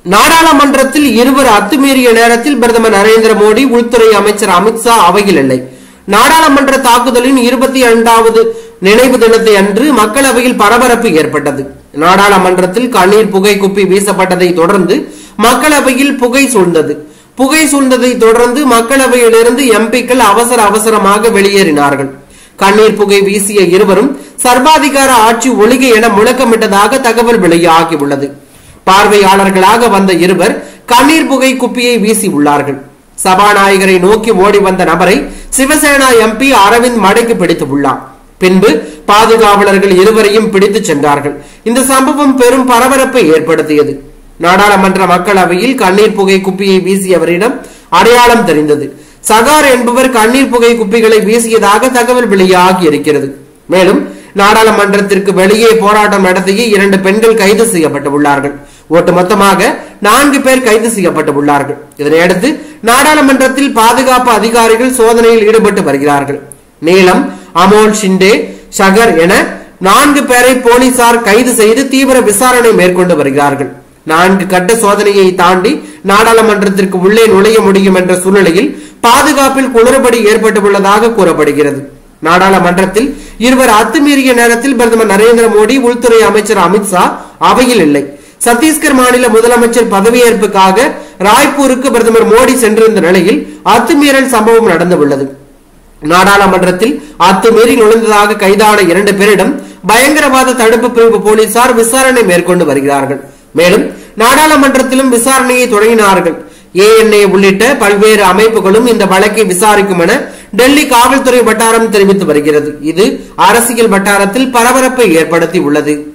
நாடாளுமன்றத்தில் இருவர் அத்துமீறிய நேரத்தில் பிரதமர் நரேந்திர மோடி உள்துறை அமைச்சர் அமித்ஷா அவையில் இல்லை நாடாளுமன்ற தாக்குதலின் இருபத்தி இரண்டாவது நினைவு தினத்தை அன்று மக்களவையில் பரபரப்பு ஏற்பட்டது நாடாளுமன்றத்தில் கண்ணீர் புகை குப்பி வீசப்பட்டதை தொடர்ந்து மக்களவையில் புகை சூழ்ந்தது புகை சூழ்ந்ததை தொடர்ந்து மக்களவையிலிருந்து எம்பிக்கள் அவசர அவசரமாக வெளியேறினார்கள் கண்ணீர் புகை வீசிய இருவரும் சர்வாதிகார ஆட்சி ஒழிக என முழக்கமிட்டதாக தகவல் வெளியாகியுள்ளது பார்வையாளர்களாக வந்த இருவர் கண்ணீர் புகை குப்பியை வீசி உள்ளார்கள் சபாநாயகரை நோக்கி ஓடி வந்த நபரை சிவசேனா எம்பி அரவிந்த் மடக்கி பிடித்து உள்ளார் பின்பு பாதுகாவலர்கள் இருவரையும் பிடித்து சென்றார்கள் இந்த சம்பவம் பெரும் பரபரப்பை ஏற்படுத்தியது நாடாளுமன்ற மக்களவையில் கண்ணீர் புகை குப்பியை வீசியவரிடம் அடையாளம் தெரிந்தது சகார் என்பவர் கண்ணீர் புகை குப்பிகளை வீசியதாக தகவல் வெளியாகி இருக்கிறது மேலும் நாடாளுமன்றத்திற்கு வெளியே போராட்டம் நடத்திய இரண்டு பெண்கள் கைது செய்யப்பட்டுள்ளார்கள் ஒட்டுமொத்தமாக நான்கு பேர் கைது செய்யப்பட்டுள்ளார்கள் இதனையடுத்து நாடாளுமன்றத்தில் பாதுகாப்பு அதிகாரிகள் சோதனையில் ஈடுபட்டு வருகிறார்கள் நீலம் அமோல் ஷிண்டே ஷகர் என நான்கு பேரை போலீசார் கைது செய்து தீவிர விசாரணை மேற்கொண்டு வருகிறார்கள் நான்கு கட்ட சோதனையை தாண்டி நாடாளுமன்றத்திற்கு உள்ளே நுழைய முடியும் என்ற சூழ்நிலையில் பாதுகாப்பில் குளறுபடி ஏற்பட்டுள்ளதாக கூறப்படுகிறது நாடாளுமன்றத்தில் இருவர் அத்துமீறிய நேரத்தில் பிரதமர் நரேந்திர மோடி உள்துறை அமைச்சர் அமித்ஷா அவையில் இல்லை சத்தீஸ்கர் மாநில முதலமைச்சர் பதவியேற்புக்காக ராய்ப்பூருக்கு பிரதமர் மோடி சென்றிருந்த நிலையில் அத்துமீறல் சம்பவம் நடந்துள்ளது நாடாளுமன்றத்தில் அத்துமீறி நுழைந்ததாக கைதான இரண்டு பேரிடம் பயங்கரவாத தடுப்பு பிரிவு போலீசார் விசாரணை மேற்கொண்டு வருகிறார்கள் மேலும் நாடாளுமன்றத்திலும் விசாரணையை தொடங்கினார்கள் ஏஎன்ஏ உள்ளிட்ட பல்வேறு அமைப்புகளும் இந்த வழக்கை விசாரிக்கும் என டெல்லி காவல்துறை வட்டாரம் தெரிவித்து வருகிறது இது அரசியல் வட்டாரத்தில் பரபரப்பை ஏற்படுத்தி உள்ளது